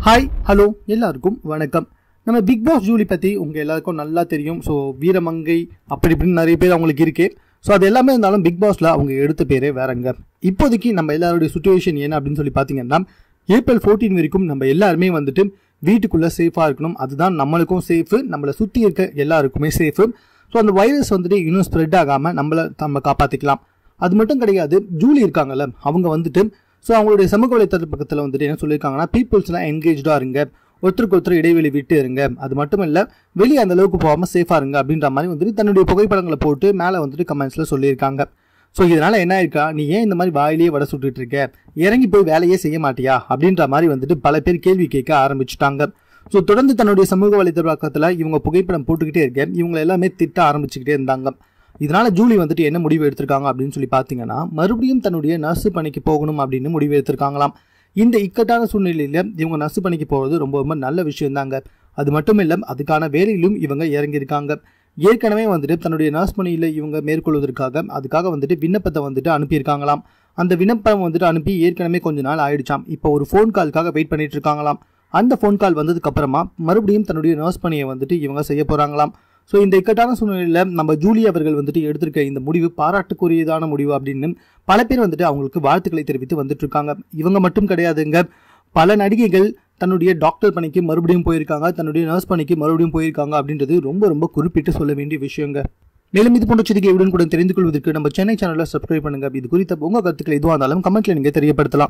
hi hello எல்லாருக்கும் வணக்கம் நம்ம பிக் பாஸ் ஜூலி பற்றி உங்கள் எல்லாருக்கும் நல்லா தெரியும் ஸோ வீரமங்கை அப்படி இப்படின்னு நிறைய பேர் அவங்களுக்கு இருக்கு ஸோ அது எல்லாமே இருந்தாலும் பிக் பாஸில் அவங்க எடுத்த பேரே வேறங்க இப்போதைக்கு நம்ம எல்லாருடைய சுச்சுவேஷன் என்ன அப்படின்னு சொல்லி பார்த்தீங்கன்னா ஏப்ரல் 14 வரைக்கும் நம்ம எல்லாருமே வந்துட்டு வீட்டுக்குள்ளே சேஃபாக இருக்கணும் அதுதான் நம்மளுக்கும் சேஃபு நம்மளை சுற்றி இருக்க எல்லாருக்குமே சேஃபு ஸோ அந்த வைரஸ் வந்துட்டு இன்னும் ஸ்ப்ரெட் ஆகாமல் நம்மளை நம்ம காப்பாற்றிக்கலாம் அது மட்டும் கிடையாது ஜூலி இருக்காங்கல்ல அவங்க வந்துட்டு ஸோ அவங்களுடைய சமூக வலைத்தள பக்கத்தில் வந்துட்டு என்ன சொல்லியிருக்காங்கன்னா பீப்புள்ஸ்லாம் என்கேஜாக இருங்க ஒருத்தருக்கு ஒருத்தர் இடைவெளி விட்டு இருங்க அது மட்டும் இல்லை வெளியே அந்த அளவுக்கு போகாமல் சேஃபாக இருங்க அப்படின்ற மாதிரி வந்துட்டு தன்னுடைய புகைப்படங்களை போட்டு மேலே வந்துட்டு கமெண்ட்ஸில் சொல்லியிருக்காங்க ஸோ இதனால் என்ன இருக்கா நீ ஏன் இந்த மாதிரி வாயிலேயே வடை சுட்டுட்டு இருக்க இறங்கி போய் வேலையே செய்ய மாட்டியா அப்படின்ற மாதிரி வந்துட்டு பல பேர் கேள்வி கேட்க ஆரம்பிச்சுட்டாங்க ஸோ தொடர்ந்து தன்னுடைய சமூக வலைத்தள பக்கத்தில் இவங்க புகைப்படம் போட்டுக்கிட்டே இருக்க இவங்க எல்லாமே திட்ட ஆரம்பிச்சுக்கிட்டே இருந்தாங்க இதனால ஜூலி வந்துட்டு என்ன முடிவு எடுத்திருக்காங்க அப்படின்னு சொல்லி பார்த்தீங்கன்னா மறுபடியும் தன்னுடைய நர்ஸு பணிக்கு போகணும் அப்படின்னு முடிவு எடுத்திருக்காங்களாம் இந்த இக்கட்டான சூழ்நிலையில இவங்க நர்ஸு பணிக்கு போகிறது ரொம்ப ரொம்ப நல்ல விஷயம் தாங்க அது மட்டும் இல்லை அதுக்கான வேலையிலும் இவங்க இறங்கியிருக்காங்க ஏற்கனவே வந்துட்டு தன்னுடைய நர்ஸ் பணியில் இவங்க மேற்கொள்வதற்காக அதுக்காக வந்துட்டு விண்ணப்பத்தை வந்துட்டு அனுப்பியிருக்காங்களாம் அந்த விண்ணப்பம் வந்துட்டு அனுப்பி ஏற்கனவே கொஞ்ச நாள் ஆயிடுச்சாம் இப்போ ஒரு ஃபோன் கால்க்காக வெயிட் பண்ணிட்டு இருக்காங்களாம் அந்த ஃபோன் கால் வந்ததுக்கு அப்புறமா மறுபடியும் தன்னுடைய நர்ஸ் பணியை வந்துட்டு இவங்க செய்ய போறாங்களாம் ஸோ இந்த இக்கட்டான சூழ்நிலையில் நம்ம ஜூலி அவர்கள் வந்துட்டு எடுத்திருக்க இந்த முடிவு பாராட்டுக்குரியதான முடிவு அப்படின்னு பல பேர் வந்துட்டு அவங்களுக்கு வாழ்த்துக்களை தெரிவித்து வந்துட்டு இருக்காங்க இவங்க மட்டும் கிடையாதுங்க பல நடிகைகள் தன்னுடைய டாக்டர் பணிக்கு மறுபடியும் போயிருக்காங்க தன்னுடைய நர்ஸ் பணிக்கு மறுபடியும் போயிருக்காங்க அப்படின்றது ரொம்ப ரொம்ப குறிப்பிட்டு சொல்ல வேண்டிய விஷயங்க மேலும் இது போன்ற செய்தியை உடனுக்குடன் தெரிந்து கொள்வதற்கு நம்ம சென்னை சேனலை சப்ஸ்கிரைப் பண்ணுங்க இது குறித்த உங்க கருத்துக்கள் எதுவாக இருந்தாலும் கமெண்ட்ல நீங்க தெரியப்படுத்தலாம்